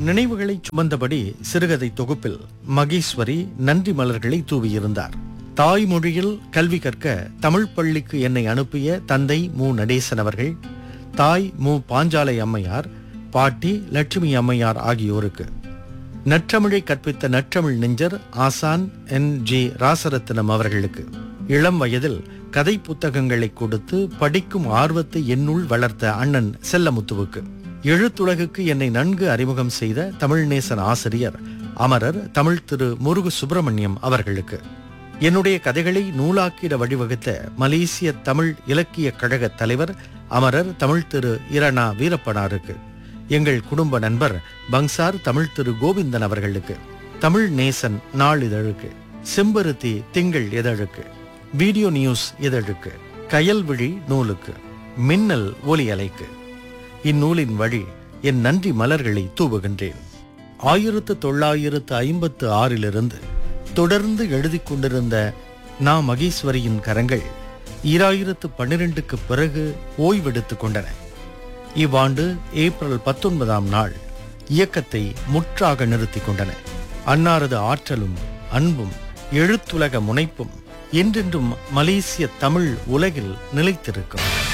நினைவுகளை சுமந்தபடி சிறுகதை தொகுப்பில் மகேஸ்வரி நன்றி மலர்களை தூவியிருந்தார் தாய்மொழியில் கல்வி கற்க தமிழ் பள்ளிக்கு என்னை அனுப்பிய தந்தை மு நடேசன் அவர்கள் தாய் மு பாஞ்சாலை அம்மையார் பாட்டி லட்சுமி அம்மையார் ஆகியோருக்கு நற்றமிழை கற்பித்த நற்றமிழ் நெஞ்சர் ஆசான் என் ஜே ராசரத்னம் அவர்களுக்கு இளம் வயதில் கதை புத்தகங்களை கொடுத்து படிக்கும் ஆர்வத்தை என்னுள் வளர்த்த அண்ணன் செல்லமுத்துவுக்கு எழுத்துலகுக்கு என்னை நன்கு அறிமுகம் செய்த தமிழ்நேசன் ஆசிரியர் அமரர் தமிழ் திரு முருகு சுப்பிரமணியம் அவர்களுக்கு என்னுடைய கதைகளை நூலாக்கிட வழிவகுத்த மலேசிய தமிழ் இலக்கிய கழக தலைவர் அமரர் தமிழ் திரு இரணா வீரப்பனாருக்கு எங்கள் குடும்ப நண்பர் பங்சார் தமிழ் திரு கோவிந்தன் அவர்களுக்கு தமிழ் நேசன் நாளிதழுக்கு செம்பருத்தி திங்கள் இதழுக்கு வீடியோ நியூஸ் இதழுக்கு கயல்விழி நூலுக்கு மின்னல் ஒலி அலைக்கு இந்நூலின் வழி என் நன்றி மலர்களை தூவுகின்றேன் ஆயிரத்து தொள்ளாயிரத்து ஐம்பத்து ஆறிலிருந்து தொடர்ந்து எழுதிக் கொண்டிருந்த நா மகேஸ்வரியின் கரங்கள் ஈராயிரத்து பன்னிரண்டுக்கு பிறகு ஓய்வெடுத்துக் கொண்டன இவ்வாண்டு ஏப்ரல் பத்தொன்பதாம் நாள் இயக்கத்தை முற்றாக நிறுத்திக் கொண்டன அன்னாரது ஆற்றலும் அன்பும் எழுத்துலக முனைப்பும் என்றென்றும் மலேசிய தமிழ் உலகில் நிலைத்திருக்கும்